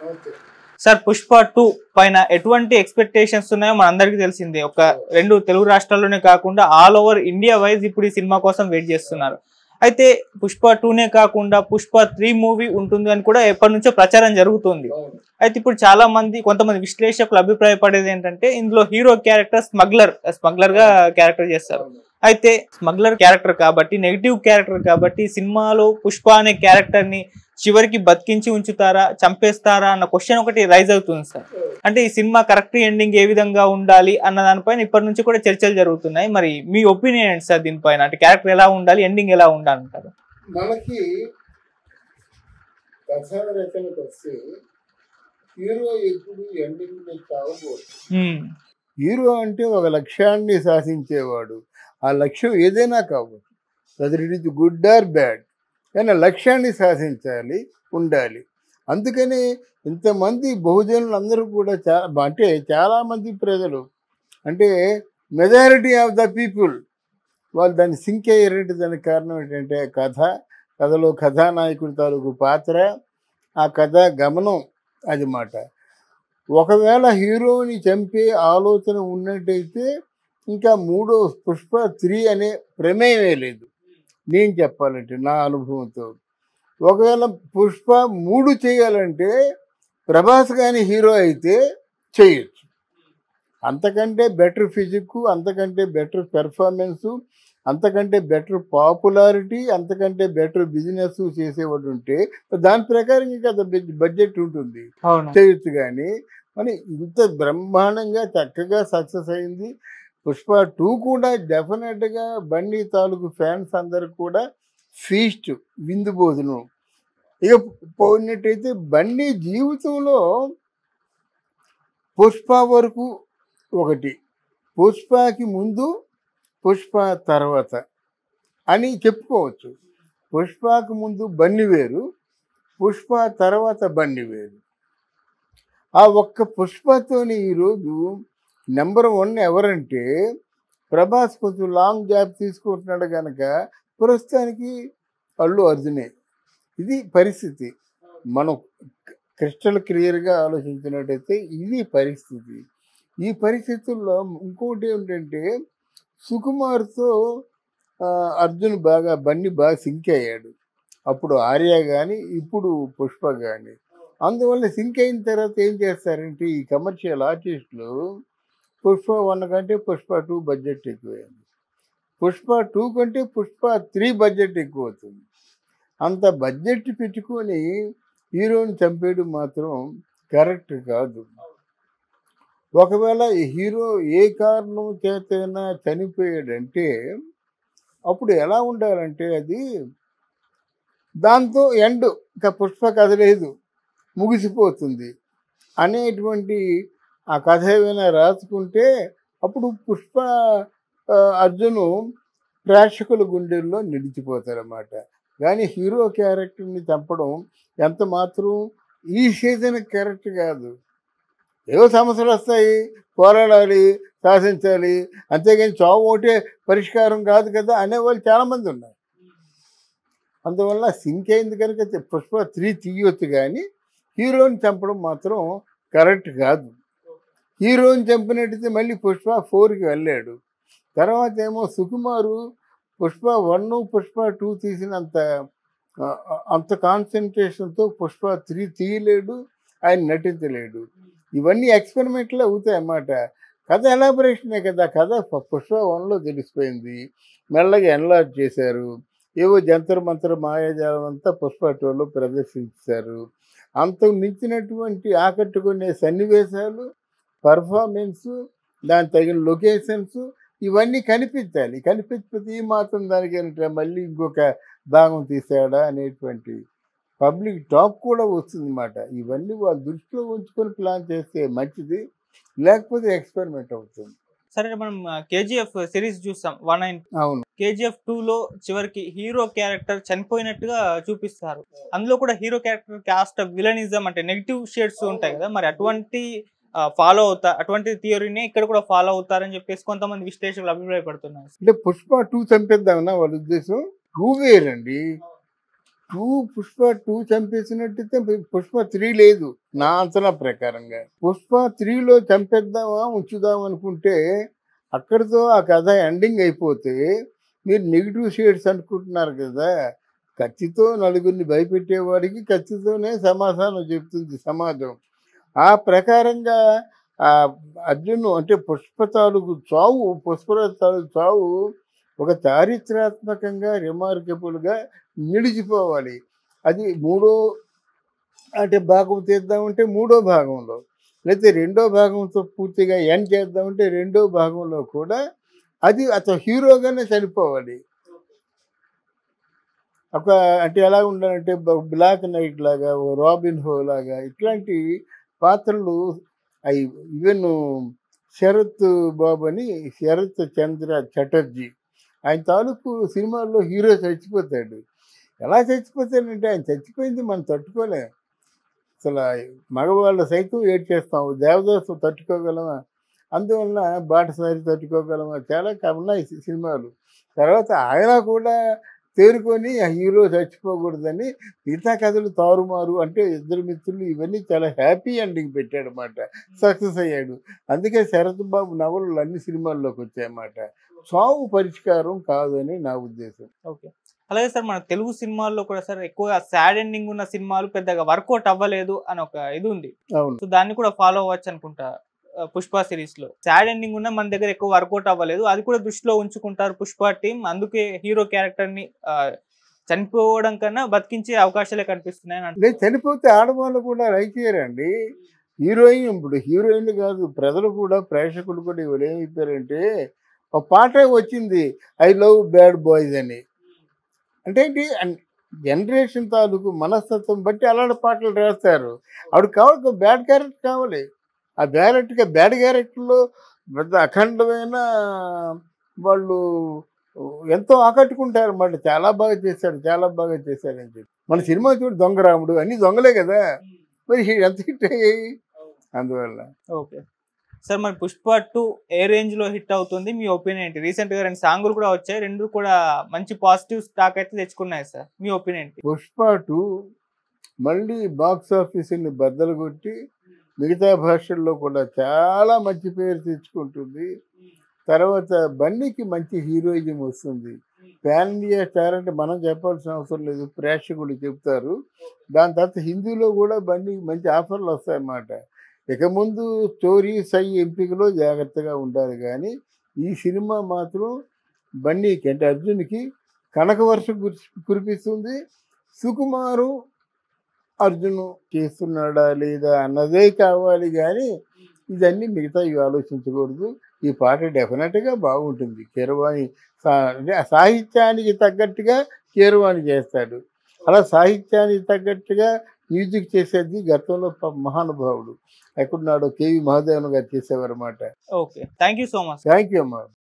Okay sir Pushpa two పైన ఎటువంటి expectations ఉన్నాయో మన అందరికీ తెలిసిందే ఒక రెండు తెలుగు రాష్ట్రాల్లోనే కాకుండా ఆల్ ఓవర్ ఇండియా వైజ్ ఇప్పుడు ఈ సినిమా కోసం వెయిట్ చేస్తున్నారు అయితే పుష్ప టూనే కాకుండా పుష్ప త్రీ మూవీ ఉంటుంది అని కూడా ఎప్పటి నుంచో ప్రచారం జరుగుతుంది అవును అయితే ఇప్పుడు చాలా మంది కొంతమంది విశ్లేషకులు అభిప్రాయపడేది ఏంటంటే ఇందులో హీరో క్యారెక్టర్ స్మగ్లర్ స్మగ్లర్ గా క్యారెక్టర్ చేస్తారు అవును. అయితే స్మగ్లర్ క్యారెక్టర్ కాబట్టి నెగిటివ్ క్యారెక్టర్ కాబట్టి సినిమాలో పుష్ప అనే క్యారెక్టర్ ని చివరికి బతికించి ఉంచుతారా చంపేస్తారా అన్న క్వశ్చన్ ఒకటి రైజ్ అవుతుంది సార్ అంటే ఈ సినిమా కరెక్ట్ ఎండింగ్ ఏ విధంగా ఉండాలి అన్న దానిపైన ఇప్పటి నుంచి కూడా చర్చలు జరుగుతున్నాయి మరి మీ ఒపీనియన్ ఏంటి సార్ దీనిపైన అంటే క్యారెక్టర్ ఎలా ఉండాలి ఎండింగ్ ఎలా ఉండాలి అంటారు మనకి కథా రచనకు వస్తే హీరో ఎప్పుడు ఎండింగ్ చావకూడదు ఉమ్, హీరో అంటే ఒక లక్ష్యాన్ని సాధించేవాడు ఆ లక్ష్యం ఏదైనా కావచ్చు weather it is good or bad కానీ ఆ లక్ష్యాన్ని సాధించాలి ఉండాలి అందుకని ఇంతమంది బహుజనులు అందరూ కూడా చాలా అంటే చాలామంది ప్రజలు అంటే మెజారిటీ ఆఫ్ ద పీపుల్ వాళ్ళు దాన్ని సింక్ అయ్యారంటే దానికి కారణం ఏంటంటే కథ కథలో కథానాయకుడి తాలూకు పాత్ర ఆ కథ గమనం అది మాట ఒకవేళ హీరోని చంపే ఆలోచన ఉన్నట్టయితే ఇంకా మూడో పుష్ప త్రీ అనే ప్రమేయమే లేదు నేను చెప్పాలంటే నా అనుభవంతో ఒకవేళ పుష్ప మూడు చేయాలంటే ప్రభాస్ కానీ హీరో అయితే చేయొచ్చు అంతకంటే బెటర్ ఫిజిక్ అంతకంటే బెటర్ పెర్ఫార్మెన్సు అంతకంటే బెటర్ పాపులారిటీ అంతకంటే బెటర్ బిజినెస్ చేసేవాడు ఉంటే దాని ప్రకారం ఇంకా బడ్జెట్ ఉంటుంది అవును చేయొచ్చు కానీ మరి ఇంత బ్రహ్మాండంగా చక్కగా సక్సెస్ అయింది పుష్ప టూ కూడా డెఫినెట్గా బండి తాలూకు ఫ్యాన్స్ అందరికి కూడా ఫీస్ట్ విందు భోజనం ఇక పోయినట్టయితే బండి జీవితంలో పుష్ప వరకు ఒకటి పుష్పకి ముందు పుష్ప తర్వాత అని చెప్పుకోవచ్చు పుష్పకి ముందు బండి వేరు పుష్ప తర్వాత బండి వేరు ఆ ఒక్క పుష్పతోని ఈరోజు నెంబర్ వన్ ఎవరంటే ప్రభాస్ కొంచెం లాంగ్ జాబ్ తీసుకుంటున్నాడు కనుక ప్రస్తుతానికి అల్లు అర్జునే ఇది పరిస్థితి మనం క్రిస్టల్ క్లియర్గా ఆలోచించినట్టయితే ఇది పరిస్థితి ఈ పరిస్థితుల్లో ఇంకోటి ఏమిటంటే సుకుమార్తో ఆ, అర్జున్ బాగా బండి బాగా సింక్ అయ్యాడు అప్పుడు ఆర్య కానీ ఇప్పుడు పుష్ప కానీ అందువల్ల సింక్ అయిన తర్వాత ఏం చేస్తారంటే ఈ కమర్షియల్ ఆర్టిస్టులు పుష్ప వన్ కంటే పుష్ప టూ బడ్జెట్ ఎక్కువైంది పుష్ప టూ కంటే పుష్ప త్రీ బడ్జెట్ ఎక్కువ అవుతుంది అంత బడ్జెట్ పెట్టుకొని హీరోని చంపేయడం మాత్రం కరెక్ట్ కాదు ఒకవేళ ఈ హీరో ఏ కారణం చేతైనా చనిపోయాడంటే అప్పుడు ఎలా ఉండాలంటే అది దాంతో ఎండ్ ఇంకా పుష్ప కథ లేదు ముగిసిపోతుంది అనేటువంటి ఆ కథ ఏమైనా రాసుకుంటే అప్పుడు పుష్ప ఆ, అర్జును ప్రేక్షకుల గుండెల్లో నిలిచిపోతారన్నమాట కానీ హీరో క్యారెక్టర్ని చంపడం ఎంత మాత్రం ఈ సీజన్ కరెక్ట్ కాదు ఏవో సమస్యలు వస్తాయి పోరాడాలి శాసించాలి అంతేగాని చావు ఒకటే పరిష్కారం కాదు కదా అనేవాళ్ళు చాలామంది ఉన్నారు అందువల్ల సింక్ అయింది కనుక చె- పుష్ప త్రీ తీయొచ్చు కానీ హీరోని చంపడం మాత్రం కరెక్ట్ కాదు హీరోని చంపినట్టయితే మళ్ళీ పుష్ప ఫోర్కి వెళ్ళాడు తర్వాత ఏమో సుకుమారు పుష్ప వన్ పుష్ప టూ తీసినంత ఆ, ఆ, అంత కాన్సన్ట్రేషన్తో పుష్ప త్రీ తీయలేడు ఆయన నటించలేడు ఇవన్నీ ఎక్స్పెరిమెంట్లు అవుతాయి అన్నమాట కథ ఎలాబరేషనే కదా కథ ప- పుష్ప వన్లో తెలిసిపోయింది మెల్లగా ఎన్లార్జ్ చేశారు ఏవో జంతర్ మంతర్ మాయాజాలం అంతా పుష్ప టూలో ప్రదర్శించారు అంత మించినటువంటి ఆకట్టుకునే సన్నివేశాలు పర్ఫార్మెన్స్ దాని తగిన లొకేషన్స్ ఇవన్నీ కనిపించాలి కనిపించకపోతే ఈ మాత్రం దానికి ఏంటంటే మళ్ళీ ఇంకొక భాగం తీసాడా అనేటువంటి పబ్లిక్ టాక్ కూడా వస్తుంది అన్నమాట ఇవన్నీ వాళ్ళు దృష్టిలో ఉంచుకొని ప్లాన్ చేస్తే మంచిది లేకపోతే ఎక్స్పెరిమెంట్ అవుతుంది సరే మనం కేజీఎఫ్ సిరీస్ చూస్తాం వన్ నైన్ అవును కేజీఎఫ్ టూ లో చివరికి హీరో క్యారెక్టర్ చనిపోయినట్టుగా చూపిస్తారు అందులో కూడా హీరో క్యారెక్టర్ కాస్ట్ విలనిజం అంటే నెగిటివ్ షేడ్స్ ఉంటాయి కదా మరి అటువంటి ఫాలో అవుతా అటువంటి థియరీని ఇక్కడ కూడా ఫాలో అవుతారని చెప్పేసి కొంతమంది విశ్లేషకులు అభిప్రాయపడుతున్నారు అంటే పుష్ప టూ చంపేద్దామన్నా వాళ్ళ ఉద్దేశం టూ వేరండి టూ పుష్ప టూ చంపేసినట్టయితే పుష్ప త్రీ లేదు నా అంచనా ప్రకారంగా పుష్ప త్రీలో చంపేద్దామా ఉంచుదాం అనుకుంటే అక్కడితో ఆ కథ ఎండింగ్ అయిపోతే మీరు నెగిటివ్ షేడ్స్ అనుకుంటున్నారు కదా కత్తితో నలుగురిని భయపెట్టేవాడికి కత్తితోనే సమాధానం చెప్తుంది సమాజం ఆ ప్రకారంగా ఆ అర్జును అంటే పుష్ప తాలూకు చావు పుష్పరాజు తాలూకు చావు ఒక చారిత్రాత్మకంగా రిమార్కబుల్గా నిలిచిపోవాలి అది మూడో అంటే భాగం తీద్దామంటే మూడో భాగంలో లేకపోతే రెండో భాగంతో పూర్తిగా ఎండ్ చేద్దామంటే రెండో భాగంలో కూడా అది అతను హీరోగానే చనిపోవాలి ఒక అంటే ఎలా ఉండాలంటే బ- బ్లాక్ నైట్ లాగా ఓ రాబిన్ హో లాగా ఇట్లాంటి పాత్రలు అవి ఈవెన్ శరత్ బాబు అని శరత్ చంద్ర చటర్జీ ఆయన తాలూకు సినిమాల్లో హీరో చచ్చిపోతాడు ఎలా చచ్చిపోతాడంటే ఆయన చచ్చిపోయింది మనం తట్టుకోలేం అసలు మగవాళ్ళు సైతం ఏడ్ చేస్తాం దేవదాసు తట్టుకోగలమా అందువలన బాటసారి తట్టుకోగలమా చాలా క- ఉన్నాయి సి- సినిమాలు తర్వాత ఆయన కూడా తేరుకొని ఆ హీరో చచ్చిపోకూడదని మిగతా కథలు తారుమారు అంటే ఇద్దరు మిత్రులు ఇవన్నీ చాలా హ్యాపీ ఎండింగ్ పెట్టాడు అన్నమాట సక్సెస్ అయ్యాడు అందుకే శరత్ బాబు నవలలు అన్ని సినిమాల్లోకి వచ్చాయన్నమాట చావు పరిష్కారం కాదని నా ఉద్దేశం ఓకే అలాగే సార్ మన తెలుగు సినిమాల్లో కూడా సార్ ఎక్కువగా సాడ్ ఎండింగ్ ఉన్న సినిమాలు పెద్దగా వర్కౌట్ అవ్వలేదు అని ఒక ఇది ఉంది అవును సో దాన్ని కూడా ఫాలో అవ్వచ్చు అనుకుంటా ఆ, పుష్ప సిరీస్ లో సాడ్ ఎండింగ్ ఉన్న మన దగ్గర ఎక్కువ వర్కౌట్ అవ్వలేదు అది కూడా దృష్టిలో ఉంచుకుంటారు పుష్ప టీం అందుకే హీరో క్యారెక్టర్ ని ఆ, చనిపోవడం కన్నా బతికించే అవకాశాలే కనిపిస్తున్నాయి అని లేదు చనిపోతే ఆడవాళ్ళు కూడా లైక్ చేయరండి హీరోయిన్ ఇప్పుడు హీరోయిన్ కాదు ప్రజలు కూడా ప్రేక్షకులు కూడా ఇవాళ ఏమైపోయారంటే ఒక పాట వచ్చింది ఐ లవ్ బ్యాడ్ బాయ్స్ అని అంటే ఏంటి జనరేషన్ తాలూకు మనస్తత్వం బట్టి అలాంటి పాటలు రాస్తారు ఆవిడ కావాలి బ్యాడ్ క్యారెక్టర్ కావాలి ఆ బ్యారెక్ట్గా బ్యాడ్ క్యారెక్టర్లో పెద్ద అఖండమైన వాళ్ళు ఎంతో ఆకట్టుకుంటారు అన్నమాట చాలా బాగా చేశాడు చాలా బాగా చేశాడు అని చెప్పి మన సినిమా చూడు దొంగరాముడు అన్ని దొంగలే కదా మరి హి- ఎంత హిట్ అయ్యాయి అందువల్ల ఓకే సార్ మరి పుష్ప టూ ఏ రేంజ్ లో హిట్ అవుతుంది మీ ఒపీనియన్ ఏంటి రీసెంట్ గా రెండు సాంగులు కూడా వచ్చాయి రెండు కూడా మంచి పాజిటివ్ స్టాక్ అయితే తెచ్చుకున్నాయి సార్ మీ ఒపీనియన్ ఏంటి పుష్ప టూ మళ్ళీ బాక్స్ ఆఫీసుని బద్దలు కొట్టి మిగతా భాషల్లో కూడా చాలా మంచి పేరు తెచ్చుకుంటుంది తర్వాత బన్నీకి మంచి హీరోయిజం వస్తుంది పాన్ ఇండియా స్టార్ అంటే మనం చెప్పాల్సిన అవసరం లేదు ప్రేక్షకులు చెప్తారు దాని తర్వాత హిందీలో కూడా బన్నీకి మంచి ఆఫర్లు వస్తాయన్నమాట ఇక ముందు స్టోరీస్ అయ్యి ఎంపికలో జాగ్రత్తగా ఉండాలి కానీ ఈ సినిమా మాత్రం బన్నీకి అంటే అర్జున్కి కనక వర్షం కురి- కురిపిస్తుంది సుకుమారు అర్జును చేస్తున్నాడా లేదా అన్నదే కావాలి కానీ ఇదన్నీ మిగతా ఇవి ఆలోచించకూడదు ఈ పాట డెఫినెట్గా బాగుంటుంది కీరవాణి సా- అంటే ఆ సాహిత్యానికి తగ్గట్టుగా కీరవాణి చేస్తాడు అలా సాహిత్యానికి తగ్గట్టుగా మ్యూజిక్ చేసేది గతంలో ప- మహానుభావుడు ఎక్కడున్నాడో కేవి మహాదేవన్ గారు చేసేవారు అన్నమాట okay thank you so much thank you అమ్మా